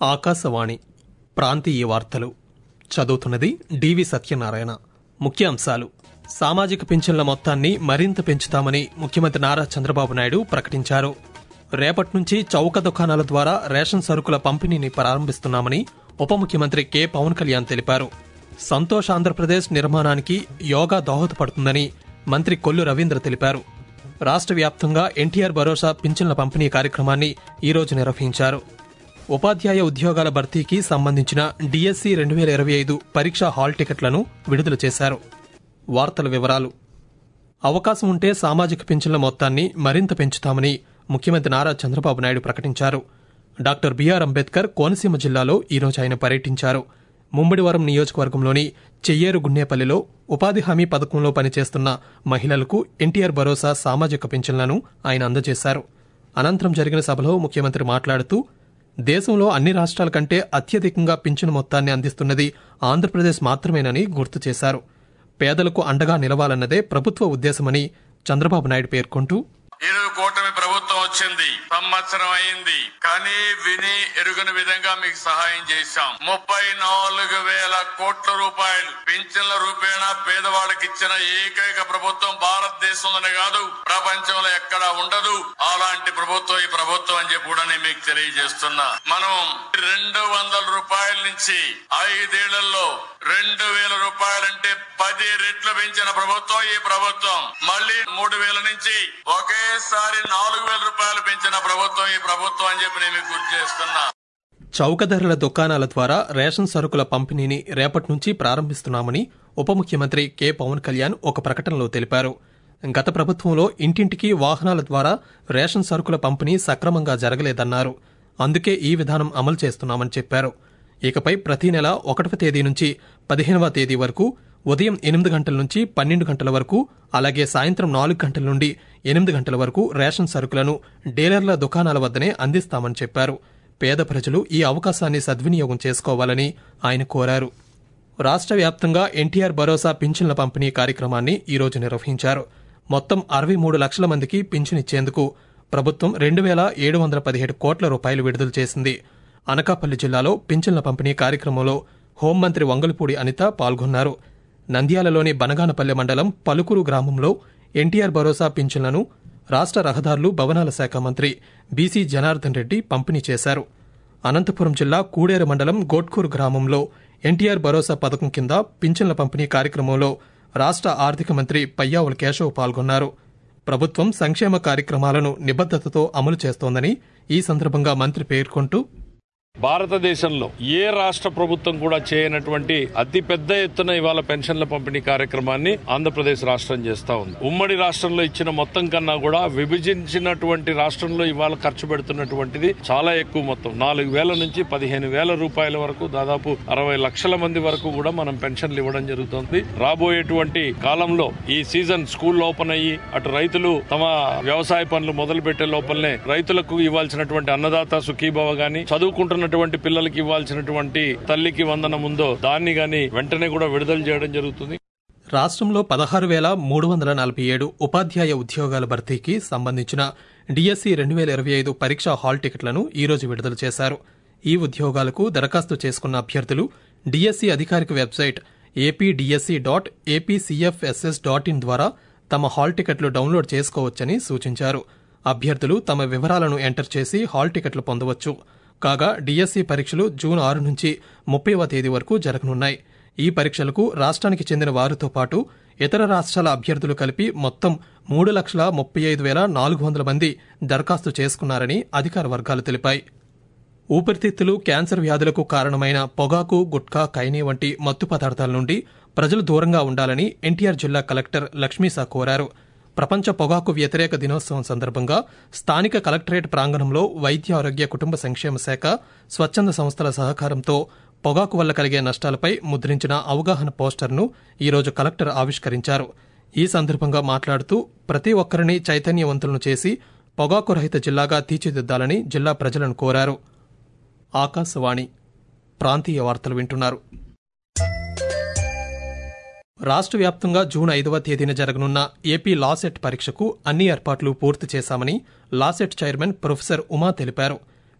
ఆకాశవాణి ప్రాంతీయ వార్తలు చదువుతున్నది డివి సత్యనారాయణ ముఖ్యాంశాలు సామాజిక పింఛన్ల మొత్తాన్ని మరింత పెంచుతామని ముఖ్యమంత్రి నారా చంద్రబాబు నాయుడు ప్రకటించారు రేపటి నుంచి చౌక దుకాణాల ద్వారా రేషన్ సరుకుల పంపిణీని ప్రారంభిస్తున్నామని ఉప ముఖ్యమంత్రి కె పవన్ కళ్యాణ్ తెలిపారు సంతోష్ ఆంధ్రప్రదేశ్ నిర్మాణానికి యోగా దోహదపడుతుందని మంత్రి కొల్లు రవీంద్ర తెలిపారు రాష్ట్ర వ్యాప్తంగా ఎన్టీఆర్ భరోసా పింఛన్ల పంపిణీ కార్యక్రమాన్ని ఈరోజు నిర్వహించారు ఉపాధ్యాయ ఉద్యోగాల భర్తీకి సంబంధించిన డిఎస్సి రెండు వేల ఇరవై ఐదు పరీక్షా హాల్ టికెట్లను విడుదల చేశారు వార్తల వివరాలు అవకాశం ఉంటే సామాజిక పింఛన్ల మొత్తాన్ని మరింత పెంచుతామని ముఖ్యమంత్రి నారా చంద్రబాబు నాయుడు ప్రకటించారు డాక్టర్ బిఆర్ అంబేద్కర్ కోనసీమ జిల్లాలో ఈరోజు ఆయన పర్యటించారు ముమ్మడివరం నియోజకవర్గంలోని చెయ్యేరు గున్నేపల్లిలో ఉపాధి హామీ పథకంలో పనిచేస్తున్న మహిళలకు ఎన్టీఆర్ భరోసా సామాజిక పింఛన్లను ఆయన అందజేశారు అనంతరం జరిగిన సభలో ముఖ్యమంత్రి మాట్లాడుతూ దేశంలో అన్ని రాష్ట్రాల కంటే అత్యధికంగా పింఛను మొత్తాన్ని అందిస్తున్నది ఆంధ్రప్రదేశ్ మాత్రమేనని గుర్తు చేశారు పేదలకు అండగా నిలవాలన్నదే ప్రభుత్వ ఉద్దేశమని చంద్రబాబు నాయుడు పేర్కొంటూ ఈరోజు కూటమి ప్రభుత్వం వచ్చింది సంవత్సరం అయింది కానీ విని ఎరుగని విధంగా మీకు సహాయం చేశాం ముప్పై నాలుగు వేల కోట్ల రూపాయలు పింఛన్ల రూపేణా పేదవాళ్ళకి ఇచ్చిన ఏకైక ప్రభుత్వం భారతదేశంలోనే కాదు ప్రపంచంలో ఎక్కడా ఉండదు అలాంటి ప్రభుత్వం ఈ ప్రభుత్వం అని చెప్పి కూడా నేను మీకు తెలియజేస్తున్నా మనం రెండు వందల రూపాయల నుంచి ఐదేళ్లలో రెండు వేల రూపాయలంటే పది రెట్లు పెంచిన ప్రభుత్వం ఈ ప్రభుత్వం మళ్ళీ మూడు వేల నుంచి ఒకేసారి నాలుగు వేల రూపాయలు పెంచిన ప్రభుత్వం ఈ ప్రభుత్వం అని చెప్పి నేను మీకు గుర్తు చేస్తున్నా చౌక ధరల దుకాణాల ద్వారా రేషన్ సరుకుల పంపిణీని రేపటి నుంచి ప్రారంభిస్తున్నామని ఉప ముఖ్యమంత్రి కె పవన్ కళ్యాణ్ ఒక ప్రకటనలో తెలిపారు గత ప్రభుత్వంలో ఇంటింటికి వాహనాల ద్వారా రేషన్ సరుకుల పంపిణీ సక్రమంగా జరగలేదన్నారు అందుకే ఈ విధానం అమలు చేస్తున్నామని చెప్పారు ఇకపై ప్రతి నెల ఒకటవ తేదీ నుంచి పదిహేనవ తేదీ వరకు ఉదయం ఎనిమిది గంటల నుంచి పన్నెండు గంటల వరకు అలాగే సాయంత్రం నాలుగు గంటల నుండి ఎనిమిది గంటల వరకు రేషన్ సరుకులను డీలర్ల దుకాణాల వద్దనే అందిస్తామని చెప్పారు పేద ప్రజలు ఈ అవకాశాన్ని సద్వినియోగం చేసుకోవాలని ఆయన కోరారు రాష్ట్ర వ్యాప్తంగా ఎన్టీఆర్ భరోసా పింఛన్ల పంపిణీ కార్యక్రమాన్ని ఈరోజు నిర్వహించారు మొత్తం అరవై మూడు లక్షల మందికి పింఛన్ ఇచ్చేందుకు ప్రభుత్వం రెండు వేల ఏడు వందల పదిహేడు కోట్ల రూపాయలు విడుదల చేసింది అనకాపల్లి జిల్లాలో పింఛన్ల పంపిణీ కార్యక్రమంలో హోంమంత్రి వంగలపూడి అనిత పాల్గొన్నారు నంద్యాలలోని బనగానపల్లె మండలం పలుకురు గ్రామంలో ఎన్టీఆర్ భరోసా పింఛన్లను రాష్ట్ర రహదారులు భవనాల శాఖ మంత్రి బీసీ జనార్దన్ రెడ్డి పంపిణీ చేశారు అనంతపురం జిల్లా కూడేరు మండలం గోట్కూరు గ్రామంలో ఎన్టీఆర్ భరోసా పథకం కింద పింఛన్ల పంపిణీ కార్యక్రమంలో రాష్ట్ర ఆర్థిక మంత్రి పయ్యావుల కేశవ్ పాల్గొన్నారు ప్రభుత్వం సంక్షేమ కార్యక్రమాలను నిబద్దతతో అమలు చేస్తోందని ఈ సందర్భంగా మంత్రి పేర్కొంటూ భారతదేశంలో ఏ రాష్ట్ర ప్రభుత్వం కూడా చేయనటువంటి అతి పెద్ద ఎత్తున ఇవాళ పెన్షన్ల పంపిణీ కార్యక్రమాన్ని ఆంధ్రప్రదేశ్ రాష్ట్రం చేస్తా ఉంది ఉమ్మడి రాష్ట్రంలో ఇచ్చిన మొత్తం కన్నా కూడా విభజించినటువంటి రాష్ట్రంలో ఇవాళ ఖర్చు పెడుతున్నటువంటిది చాలా ఎక్కువ మొత్తం నాలుగు వేల నుంచి పదిహేను వేల రూపాయల వరకు దాదాపు అరవై లక్షల మంది వరకు కూడా మనం పెన్షన్లు ఇవ్వడం జరుగుతుంది రాబోయేటువంటి కాలంలో ఈ సీజన్ స్కూల్ ఓపెన్ అయ్యి అటు రైతులు తమ వ్యవసాయ పనులు మొదలు పెట్టే లోపలనే రైతులకు ఇవ్వాల్సినటువంటి అన్నదాత సుఖీభవ గాని చదువుకుంటున్న ఉన్నటువంటి పిల్లలకి ఇవ్వాల్సినటువంటి తల్లికి వందనం ఉందో దాన్ని గాని వెంటనే కూడా విడుదల చేయడం జరుగుతుంది రాష్ట్రంలో పదహారు వేల మూడు వందల నలభై ఏడు ఉపాధ్యాయ ఉద్యోగాల భర్తీకి సంబంధించిన డిఎస్సి రెండు వేల ఇరవై ఐదు పరీక్షా హాల్ టికెట్లను ఈ రోజు విడుదల చేశారు ఈ ఉద్యోగాలకు దరఖాస్తు చేసుకున్న అభ్యర్థులు డిఎస్సి అధికారిక website APDSC dot APCFSS dot in ద్వారా తమ హాల్ టికెట్లు డౌన్లోడ్ చేసుకోవచ్చని సూచించారు అభ్యర్థులు తమ వివరాలను ఎంటర్ చేసి హాల్ టికెట్లు పొందవచ్చు కాగా డిఎస్సి పరీక్షలు జూన్ ఆరు నుంచి ముప్పైవ తేదీ వరకు జరగనున్నాయి ఈ పరీక్షలకు రాష్ట్రానికి చెందిన వారితో పాటు ఇతర రాష్ట్రాల అభ్యర్థులు కలిపి మొత్తం మూడు లక్షల ముప్పై ఐదు వేల నాలుగు వందల మంది దరఖాస్తు చేసుకున్నారని అధికార వర్గాలు తెలిపాయి ఊపిరితిత్తులు క్యాన్సర్ వ్యాధులకు కారణమైన పొగాకు గుట్కా కైనీ వంటి మత్తు పదార్థాల నుండి ప్రజలు దూరంగా ఉండాలని ఎన్టీఆర్ జిల్లా కలెక్టర్ లక్ష్మీసా కోరారు ప్రపంచ పొగాకు వ్యతిరేక దినోత్సవం సందర్భంగా స్థానిక కలెక్టరేట్ ప్రాంగణంలో వైద్య ఆరోగ్య కుటుంబ సంక్షేమ శాఖ స్వచ్ఛంద సంస్థల సహకారంతో పొగాకు వల్ల కలిగే నష్టాలపై ముద్రించిన అవగాహన పోస్టర్ను ఈరోజు కలెక్టర్ ఆవిష్కరించారు ఈ సందర్భంగా మాట్లాడుతూ ప్రతి ఒక్కరిని చైతన్యవంతులను చేసి పొగాకు రహిత జిల్లాగా తీర్చిదిద్దాలని జిల్లా ప్రజలను కోరారు ఆకాశవాణి ప్రాంతీయ వార్తలు వింటున్నారు రాష్ట్ర వ్యాప్తంగా జూన్ ఐదవ తేదీన జరగనున్న ఏపీ లాసెట్ పరీక్షకు అన్ని ఏర్పాట్లు పూర్తి చేశామని లాసెట్ చైర్మన్ ప్రొఫెసర్ ఉమా తెలిపారు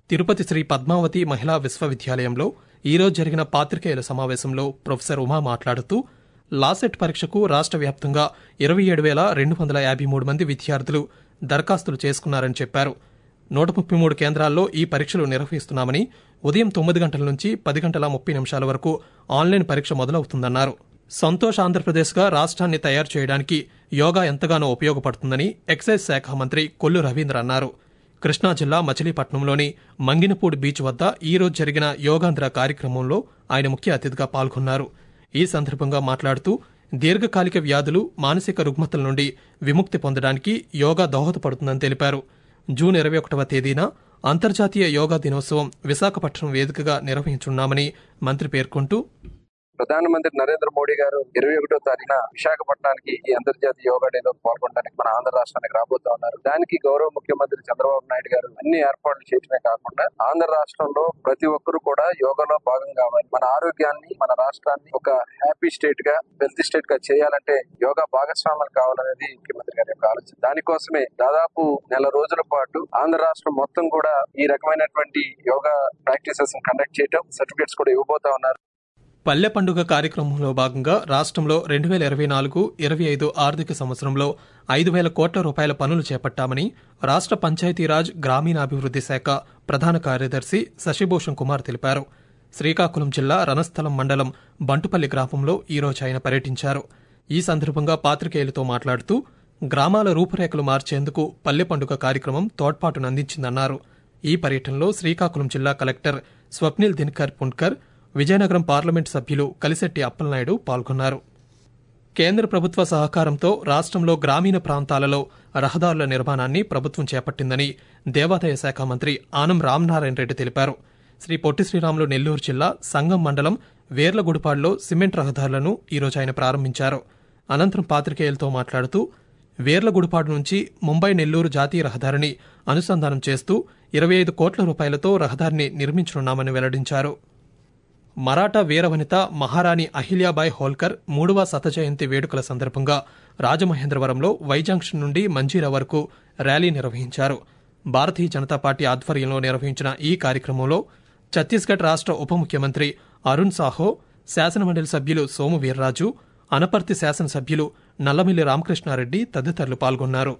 తిరుపతి శ్రీ పద్మావతి మహిళా విశ్వవిద్యాలయంలో ఈరోజు జరిగిన పాత్రికేయుల సమావేశంలో ప్రొఫెసర్ ఉమా మాట్లాడుతూ లాసెట్ పరీక్షకు రాష్ట్ర వ్యాప్తంగా ఇరవై ఏడు వేల రెండు వందల యాభై మూడు మంది విద్యార్థులు దరఖాస్తులు చేసుకున్నారని చెప్పారు నూట ముప్పై మూడు కేంద్రాల్లో ఈ పరీక్షలు నిర్వహిస్తున్నామని ఉదయం తొమ్మిది గంటల నుంచి పది గంటల ముప్పై నిమిషాల వరకు ఆన్లైన్ పరీక్ష మొదలవుతుందన్నారు సంతోష్ ఆంధ్రప్రదేశ్గా రాష్ట్రాన్ని తయారు చేయడానికి యోగా ఎంతగానో ఉపయోగపడుతుందని ఎక్సైజ్ శాఖ మంత్రి కొల్లు రవీంద్ర అన్నారు కృష్ణా జిల్లా మచిలీపట్నంలోని మంగినపూడి బీచ్ వద్ద ఈ రోజు జరిగిన యోగాంధ్ర కార్యక్రమంలో ఆయన ముఖ్య అతిథిగా పాల్గొన్నారు ఈ సందర్భంగా మాట్లాడుతూ దీర్ఘకాలిక వ్యాధులు మానసిక రుగ్మతల నుండి విముక్తి పొందడానికి యోగా దోహదపడుతుందని తెలిపారు జూన్ ఇరవై ఒకటవ తేదీన అంతర్జాతీయ యోగా దినోత్సవం విశాఖపట్నం వేదికగా నిర్వహించున్నామని మంత్రి పేర్కొంటూ ప్రధానమంత్రి నరేంద్ర మోడీ గారు ఇరవై ఒకటో తారీఖున విశాఖపట్నానికి ఈ అంతర్జాతీయ యోగా డేలో పాల్గొనడానికి మన ఆంధ్ర రాష్ట్రానికి రాబోతా ఉన్నారు దానికి గౌరవ ముఖ్యమంత్రి చంద్రబాబు నాయుడు గారు అన్ని ఏర్పాట్లు చేయడమే కాకుండా ఆంధ్ర రాష్ట్రంలో ప్రతి ఒక్కరు కూడా యోగాలో భాగం కావాలి మన ఆరోగ్యాన్ని మన రాష్ట్రాన్ని ఒక హ్యాపీ స్టేట్ గా హెల్తీ స్టేట్ గా చేయాలంటే యోగా భాగస్వాములు కావాలనేది ముఖ్యమంత్రి గారి యొక్క ఆలోచన దానికోసమే దాదాపు నెల రోజుల పాటు ఆంధ్ర రాష్ట్రం మొత్తం కూడా ఈ రకమైనటువంటి యోగా ప్రాక్టీసెస్ కండక్ట్ చేయడం సర్టిఫికేట్స్ కూడా ఇవ్వబోతా ఉన్నారు పల్లె పండుగ కార్యక్రమంలో భాగంగా రాష్ట్రంలో రెండు వేల ఇరవై నాలుగు ఇరవై ఐదు ఆర్థిక సంవత్సరంలో ఐదు వేల కోట్ల రూపాయల పనులు చేపట్టామని రాష్ట్ర పంచాయతీరాజ్ గ్రామీణాభివృద్ది శాఖ ప్రధాన కార్యదర్శి శశిభూషణ్ కుమార్ తెలిపారు శ్రీకాకుళం జిల్లా రణస్థలం మండలం బంటుపల్లి గ్రామంలో ఈరోజు ఆయన పర్యటించారు ఈ సందర్భంగా పాత్రికేయులతో మాట్లాడుతూ గ్రామాల రూపురేఖలు మార్చేందుకు పల్లె పండుగ కార్యక్రమం తోడ్పాటునందించిందన్నారు ఈ పర్యటనలో శ్రీకాకుళం జిల్లా కలెక్టర్ స్వప్నిల్ దినకర్ పుండ్కర్ విజయనగరం పార్లమెంట్ సభ్యులు కలిశెట్టి అప్పలనాయుడు పాల్గొన్నారు కేంద్ర ప్రభుత్వ సహకారంతో రాష్ట్రంలో గ్రామీణ ప్రాంతాలలో రహదారుల నిర్మాణాన్ని ప్రభుత్వం చేపట్టిందని దేవాదాయ శాఖ మంత్రి ఆనం రామనారాయణ రెడ్డి తెలిపారు శ్రీ పొట్టి శ్రీరాములు నెల్లూరు జిల్లా సంగం మండలం వేర్లగుడిపాడులో సిమెంట్ రహదారులను ఈరోజు ఆయన ప్రారంభించారు అనంతరం పాత్రికేయులతో మాట్లాడుతూ వేర్లగుడిపాడు నుంచి ముంబై నెల్లూరు జాతీయ రహదారిని అనుసంధానం చేస్తూ ఇరవై ఐదు కోట్ల రూపాయలతో రహదారిని నిర్మించనున్నామని వెల్లడించారు మరాఠా వీరవనిత మహారాణి అహిల్యాబాయ్ హోల్కర్ మూడవ శత జయంతి వేడుకల సందర్భంగా రాజమహేంద్రవరంలో వైజంక్షన్ నుండి మంజీరా వరకు ర్యాలీ నిర్వహించారు భారతీయ జనతా పార్టీ ఆధ్వర్యంలో నిర్వహించిన ఈ కార్యక్రమంలో ఛత్తీస్గఢ్ రాష్ట్ర ఉప ముఖ్యమంత్రి అరుణ్ సాహో శాసనమండలి సభ్యులు సోము వీర్రాజు అనపర్తి శాసనసభ్యులు నల్లమిల్లి రామకృష్ణారెడ్డి తదితరులు పాల్గొన్నారు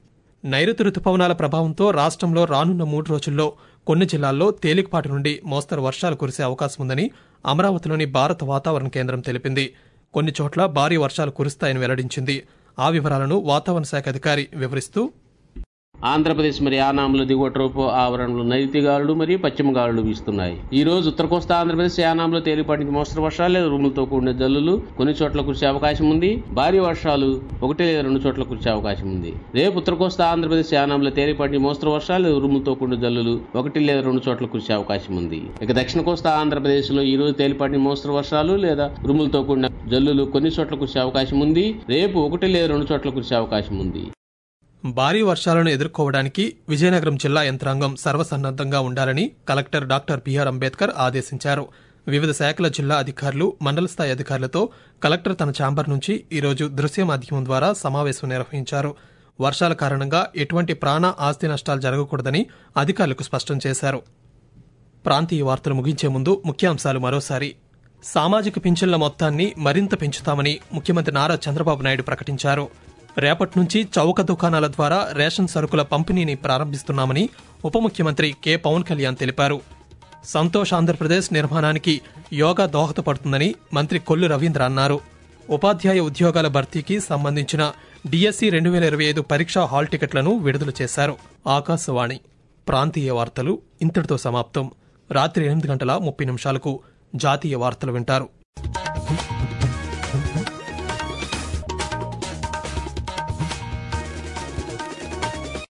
నైరుతి రుతుపవనాల ప్రభావంతో రాష్ట్రంలో రానున్న మూడు రోజుల్లో కొన్ని జిల్లాల్లో తేలికపాటి నుండి మోస్తరు వర్షాలు కురిసే అవకాశం ఉందని అమరావతిలోని భారత వాతావరణ కేంద్రం తెలిపింది కొన్ని చోట్ల భారీ వర్షాలు కురుస్తాయని వెల్లడించింది ఆ వివరాలను వాతావరణ శాఖ అధికారి వివరిస్తూ ఆంధ్రప్రదేశ్ మరి యానాంలో దిగువట్రోపు ఆవరణలో నైరుతి గాలులు మరియు పశ్చిమ గాలులు వీస్తున్నాయి ఈ రోజు ఉత్తర కోస్తా ఆంధ్రప్రదేశ్ యానాంలో తేలిపాటి నుంచి మోస్తరు వర్షాలు లేదా ఉరుములతో కూడిన జల్లులు కొన్ని చోట్ల కురిసే అవకాశం ఉంది భారీ వర్షాలు ఒకటి లేదా రెండు చోట్ల కురిసే అవకాశం ఉంది రేపు ఉత్తర కోస్తా ఆంధ్రప్రదేశ్ యానాంలో తేలిపాటి నుంచి మోస్తరు వర్షాలు లేదా ఉరుములతో కూడిన జల్లులు ఒకటి లేదా రెండు చోట్ల కురిసే అవకాశం ఉంది ఇక దక్షిణ కోస్తా ఆంధ్రప్రదేశ్ లో ఈ రోజు తేలిపాటి నుంచి మోస్తరు వర్షాలు లేదా ఉరుములతో కూడిన జల్లులు కొన్ని చోట్ల కురిసే అవకాశం ఉంది రేపు ఒకటి లేదా రెండు చోట్ల కురిసే అవకాశం ఉంది భారీ వర్షాలను ఎదుర్కోవడానికి విజయనగరం జిల్లా యంత్రాంగం సర్వసన్నద్దంగా ఉండాలని కలెక్టర్ డాక్టర్ బిఆర్ అంబేద్కర్ ఆదేశించారు వివిధ శాఖల జిల్లా అధికారులు మండల స్థాయి అధికారులతో కలెక్టర్ తన ఛాంబర్ నుంచి ఈరోజు దృశ్య మాధ్యమం ద్వారా సమావేశం నిర్వహించారు వర్షాల కారణంగా ఎటువంటి ప్రాణ ఆస్తి నష్టాలు జరగకూడదని అధికారులకు స్పష్టం చేశారు ప్రాంతీయ వార్తలు ముగించే ముందు ముఖ్యాంశాలు మరోసారి సామాజిక పింఛన్ల మొత్తాన్ని మరింత పెంచుతామని ముఖ్యమంత్రి నారా చంద్రబాబు నాయుడు ప్రకటించారు రేపటి నుంచి చౌక దుకాణాల ద్వారా రేషన్ సరుకుల పంపిణీని ప్రారంభిస్తున్నామని ఉప ముఖ్యమంత్రి కె పవన్ కళ్యాణ్ తెలిపారు సంతోష్ ఆంధ్రప్రదేశ్ నిర్మాణానికి యోగా దోహదపడుతుందని మంత్రి కొల్లు రవీంద్ర అన్నారు ఉపాధ్యాయ ఉద్యోగాల భర్తీకి సంబంధించిన డిఎస్సి రెండు వేల ఇరవై ఐదు పరీక్షా హాల్ టికెట్లను విడుదల చేశారు ఆకాశవాణి ప్రాంతీయ వార్తలు ఇంతటితో సమాప్తం రాత్రి ఎనిమిది గంటల ముప్పై నిమిషాలకు జాతీయ వార్తలు వింటారు